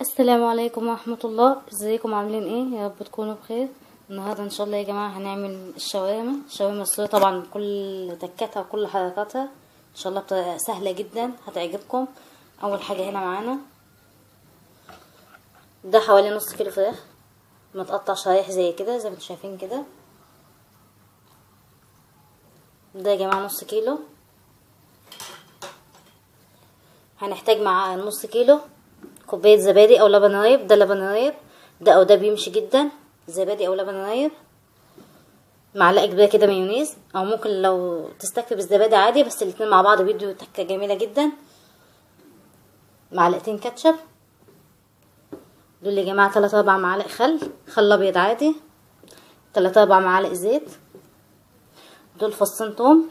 السلام عليكم ورحمة الله ازيكم عاملين ايه يا رب تكونوا بخير النهاردة ان شاء الله يا جماعة هنعمل الشاورما الشاورما السورية طبعا كل تكاتها وكل حركاتها ان شاء الله بطريقة سهلة جدا هتعجبكم اول حاجة هنا معانا ده حوالي نص كيلو فراخ متقطع شرايح زي كده زي ما انتم شايفين كده ده يا جماعة نص كيلو هنحتاج مع نص كيلو كوباية زبادي او لبن رايب ده لبن رايب ده او ده بيمشي جدا زبادي او لبن رايب معلقة كبيرة كده مايونيز او ممكن لو تستكفي بالزبادي عادي بس الاتنين مع بعض بيدوا تكة جميلة جدا معلقتين كاتشب دول يا جماعة تلاتة اربع معالق خل خل ابيض عادي تلاتة اربع معالق زيت دول فصين توم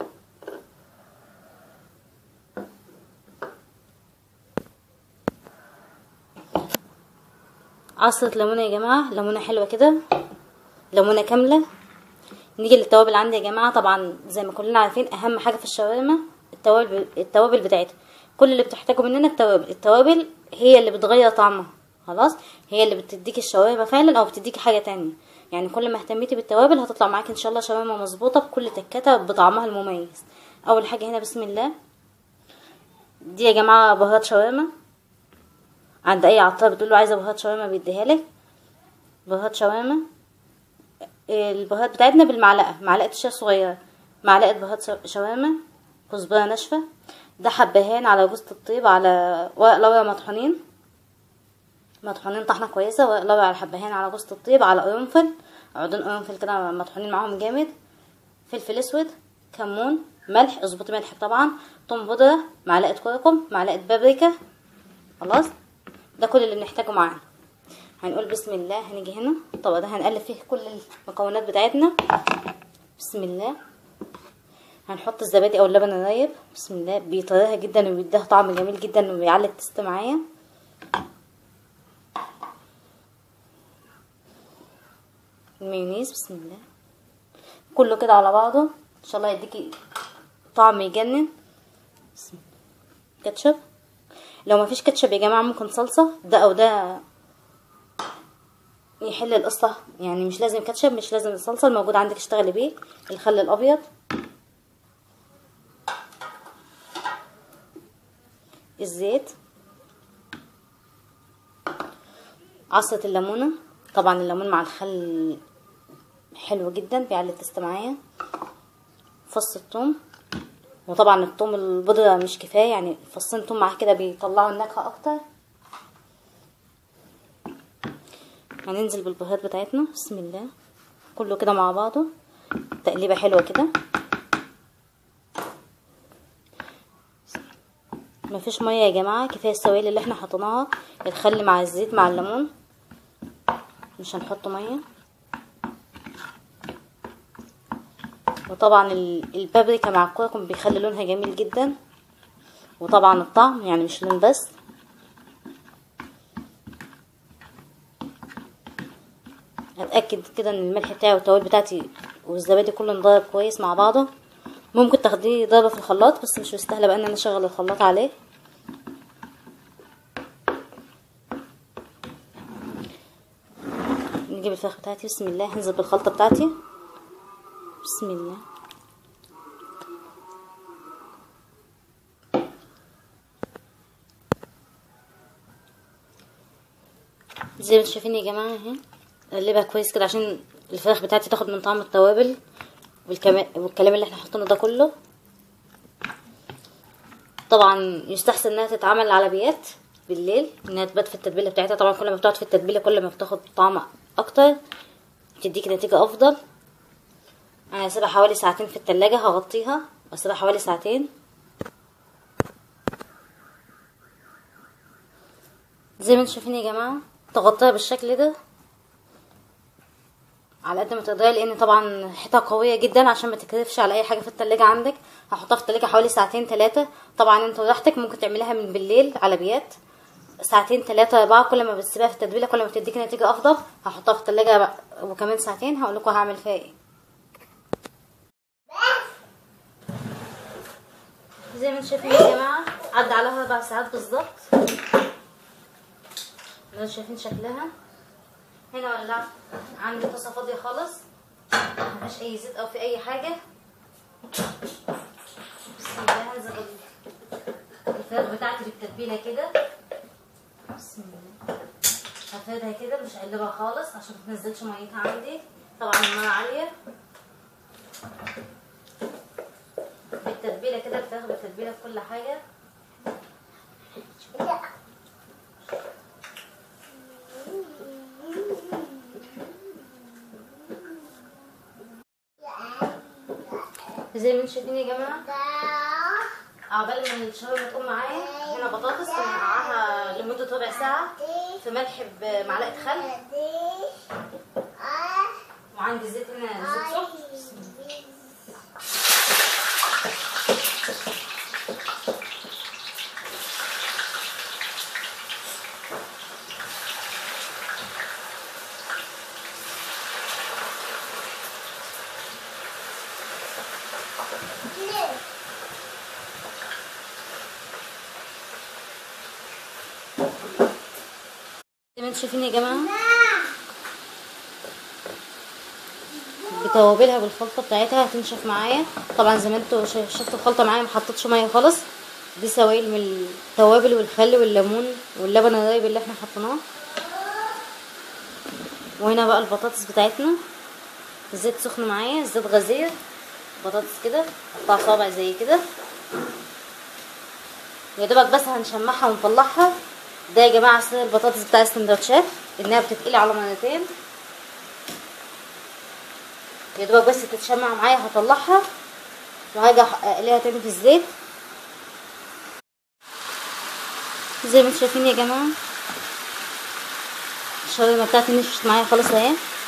عصرة ليمونة يا جماعة ليمونة حلوة كده ليمونة كاملة نيجي للتوابل عندي يا جماعة طبعا زي ما كلنا عارفين اهم حاجة في الشاورما التوابل التوابل بتاعتها كل اللي بتحتاجه مننا التوابل التوابل هي اللي بتغير طعمها خلاص هي اللي بتديك الشاورما فعلا او بتديك حاجة تانية يعني كل ما اهتميتي بالتوابل هتطلع معاك ان شاء الله شاورما مظبوطة بكل تكاتها بطعمها المميز اول حاجة هنا بسم الله دي يا جماعة بهارات شاورما عند اي عطار بتقول له عايزه بهارات شاورما بيديها لك بهارات شاورما البهارات بتاعتنا بالمعلقه معلقه الشاي صغيره معلقه بهارات شاورما كزبره ناشفه ده حبهان على جوز الطيب على ورق لورا مطحونين مطحونين طحنه كويسه ورق لورا على حبهان على جوز الطيب على قرنفل عودين قرنفل كده مطحونين معاهم جامد فلفل اسود كمون ملح اظبطي ملح طبعا توم بودره معلقه كركم معلقه بابريكا خلاص ده كل اللي بنحتاجه معانا هنقول بسم الله هنيجي هنا الطبق ده هنقلب فيه كل المكونات بتاعتنا بسم الله هنحط الزبادي او اللبن الرايب بسم الله بيطريها جدا وبيديها طعم جميل جدا وبيعلي التست معايا المايونيز بسم الله كله كده على بعضه ان شاء الله يديكي طعم يجنن بسم الله كاتشب لو ما فيش كاتشب يا جماعه ممكن صلصه ده او ده يحل القصه يعني مش لازم كاتشب مش لازم الصلصه الموجود عندك اشتغلي بيه الخل الابيض الزيت عصرة الليمونة طبعا الليمون مع الخل حلو جدا بيعلي التست معايا فص الثوم وطبعا الثوم البودرة مش كفاية يعني فصين توم معاه كده بيطلعوا النكهة اكتر هننزل بالبهارات بتاعتنا بسم الله كله كده مع بعضه تقليبة حلوة كده مفيش مية يا جماعة كفاية السوائل اللي احنا حطيناها الخل مع الزيت مع الليمون مش هنحط مية وطبعا البابريكا مع الكركم بيخلي لونها جميل جدا وطبعا الطعم يعني مش لون بس اتاكد كده ان الملح بتاعي والتوابل بتاعتي والزبادي كله انضرب كويس مع بعضه ممكن تاخديه ضربه في الخلاط بس مش مستاهله بقى ان انا اشغل الخلاط عليه نجيب الفراخ بتاعتي بسم الله هنزل بالخلطه بتاعتي بسم الله زي ما انتم شايفين يا جماعه اهي اقلبها كويس كده عشان الفراخ بتاعتي تاخد من طعم التوابل والكلام اللي احنا حاطينه ده كله طبعا يستحسن انها تتعمل على بيات بالليل انها تبات في التتبيله بتاعتها طبعا كل ما بتقعد في التتبيله كل ما بتاخد طعم اكتر تديك نتيجه افضل انا هسيبها حوالي ساعتين في التلاجة هغطيها واسيبها حوالي ساعتين زي ما انتم شايفين يا جماعه تغطيها بالشكل ده على قد ما تقدري لان طبعا حيطه قويه جدا عشان ما تكرفش على اي حاجه في التلاجة عندك هحطها في التلاجة حوالي ساعتين ثلاثه طبعا انت براحتك ممكن تعمليها من بالليل على بيات ساعتين ثلاثة أربعة كل ما بتسيبها في التتبيلة كل ما بتديك نتيجة أفضل هحطها في التلاجة وكمان ساعتين هقول لكم هعمل فيها ايه زي ما انتم شايفين يا جماعة عدى عليها أربع ساعات بالظبط زي ما شايفين شكلها هنا ولعت عندي طاسه فاضيه خالص مفيهاش اي زيت او في اي حاجه بسم الله هنزل الفراخ بتاعتي بالتتبيله كده بسم الله هفردها كده مش هقلبها خالص عشان متنزلش ميتها عندي طبعا النار عاليه بالتتبيله كده الفراخ بالتتبيله في كل حاجه زي ما انتم شايفين يا جماعه عقبال ما الشاورما تقوم معايا هنا بطاطس بنقعها لمده ربع ساعه في ملح بمعلقه خل وعندي زيت هنا زيت سخن زي ما انتم شايفين يا جماعه بتوابلها بالخلطه بتاعتها هتنشف معايا طبعا زي ما انتوا شا- شفتوا الخلطه معايا ما حطيتش ميه خالص دي سوائل من التوابل والخل والليمون واللبن الرايب اللي احنا حطيناه وهنا بقى البطاطس بتاعتنا الزيت سخن معايا الزيت غزير بطاطس كده قطع صابع زي كده يا دوبك بس هنشمعها ونطلعها ده يا جماعه سر البطاطس بتاع السندوتشات انها بتتقلي على مرتين يا دوبك بس تتشمع معايا هطلعها وهاجي أح- اقليها تاني في الزيت زي ما انتم شايفين يا جماعه الشاورما بتاعتي نشفت معايا خالص اهي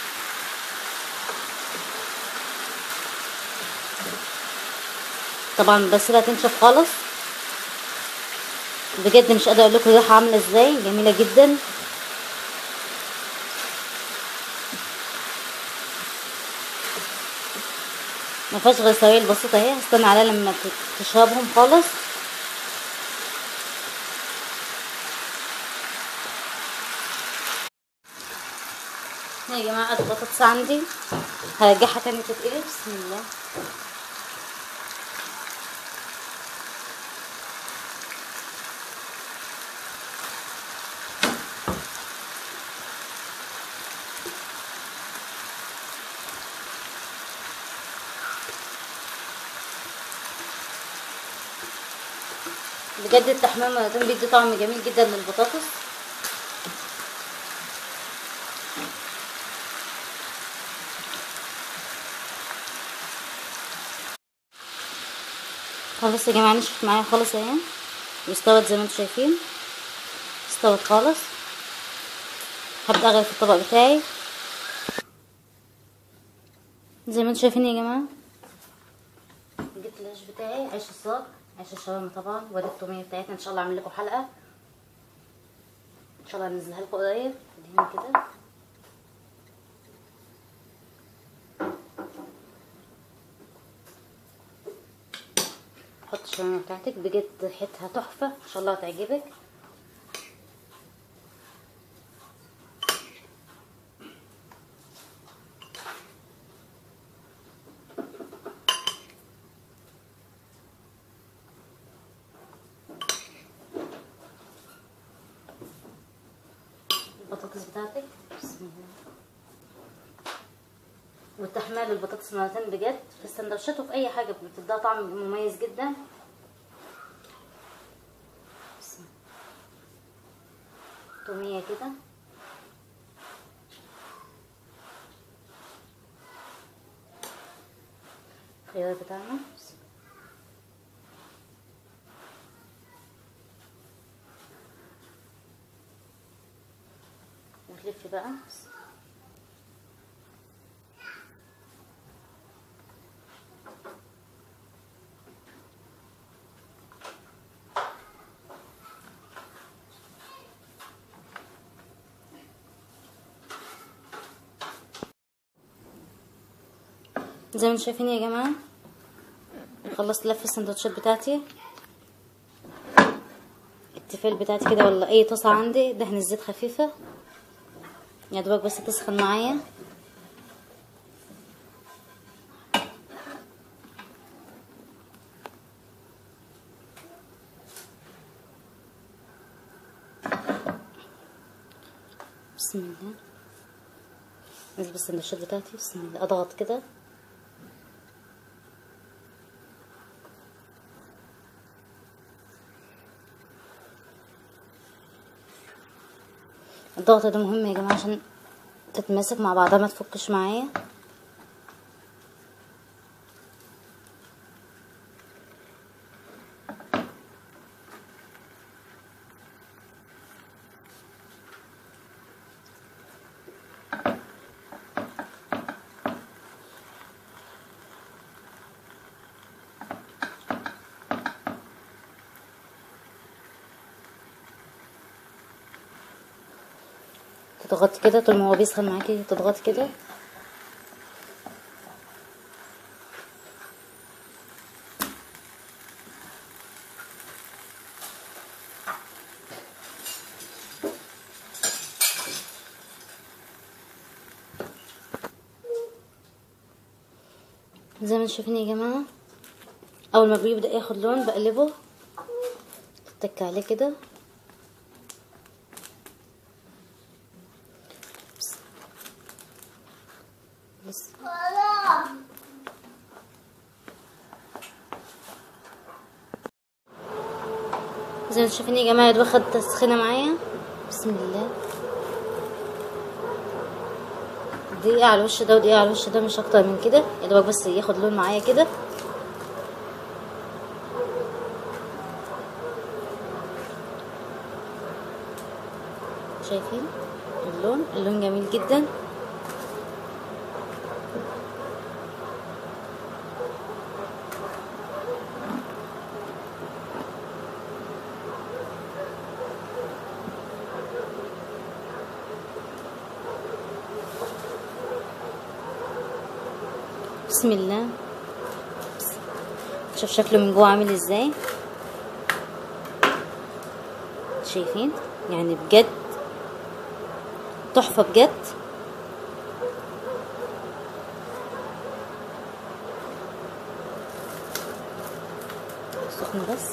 طبعا بسيبها تنشف خالص بجد مش قادره اقول لكم الريحه عامله ازاي جميله جدا ما فيهاش غير سوائل بسيطه اهي هستنى عليها لما ت- تشربهم خالص هنا يا جماعه ادي البطاطس عندي هرجعها تاني تتقلي بسم الله بجد التحمير مرتين بيدي طعم جميل جدا للبطاطس خلاص يا جماعه نشفت معايا خالص اهي واستوت زي ما انتم شايفين استوت خالص هبدا اغرف الطبق بتاعي زي ما انتم شايفين يا جماعه جبت العيش بتاعي عيش الصاج عيش الشاورما طبعا وادي التوميه بتاعتنا ان شاء الله اعمل لكم حلقه ان شاء الله هنزلها لكم قريب اديهم كده حط الشاورما بتاعتك بجد ريحتها تحفه ان شاء الله هتعجبك البطاطس بتاعتك بسم الله والتحمير البطاطس مرتين بجد في السندوتشات وفي اي حاجه بتديها طعم مميز جدا بسم الله. توميه كده الخيار بتاعنا بسم الله. وتلف بقى زي ما انتم شايفين يا جماعه خلصت لف السندوتشات بتاعتي التيفال بتاعتي كده ولا اي طاسه عندي دهن الزيت خفيفه يا دوبك بس تسخن معايا بسم الله نجيب السندوتشات بتاعتي بسم الله اضغط كده الضغط ده مهم يا جماعه عشان تتماسك مع بعضها ما تفكش معايا تضغطي كده طول ما هو بيسخن معاكي تضغطي كده زي ما انتم شايفين يا جماعه اول ما بيبدا ياخد لون بقلبه تتك عليه كده بس زي ما انتم شايفين يا جماعه واخد تسخينه معايا بسم الله دقيقة على الوش ده ودقيقة على الوش ده مش اكتر من كده يا دوبك بس ياخد لون معايا كده شايفين اللون اللون جميل جدا بسم الله شوف شكله من جوه عامل ازاي شايفين يعني بجد تحفة بجد سخن بس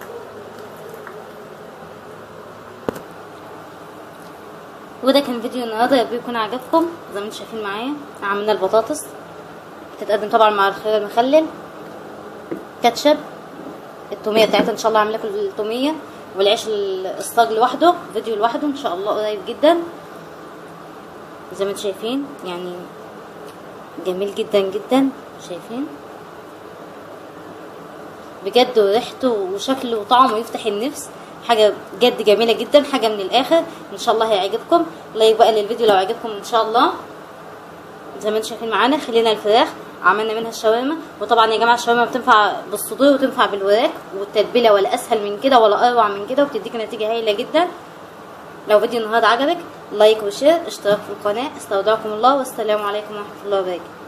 وده كان فيديو النهارده يا رب يكون عجبكم زي ما انتم شايفين معايا عملنا البطاطس بتتقدم طبعا مع الخيار المخلل كاتشب التوميه بتاعتها ان شاء الله عامله لكم التوميه والعيش الصاج لوحده فيديو لوحده ان شاء الله قريب جدا زي ما انتم شايفين يعني جميل جدا جدا شايفين بجد ريحته وشكله وطعمه يفتح النفس حاجه بجد جميله جدا حاجه من الاخر ان شاء الله هيعجبكم لايك بقى للفيديو لو عجبكم ان شاء الله زي ما انتم شايفين معانا خلينا الفراخ عملنا منها الشاورما وطبعا يا جماعه الشاورما بتنفع بالصدور وتنفع بالوراك والتتبيله ولا اسهل من كده ولا اروع من كده وبتديك نتيجه هايله جدا لو فيديو النهارده عجبك لايك وشير اشتراك في القناه استودعكم الله والسلام عليكم ورحمه الله وبركاته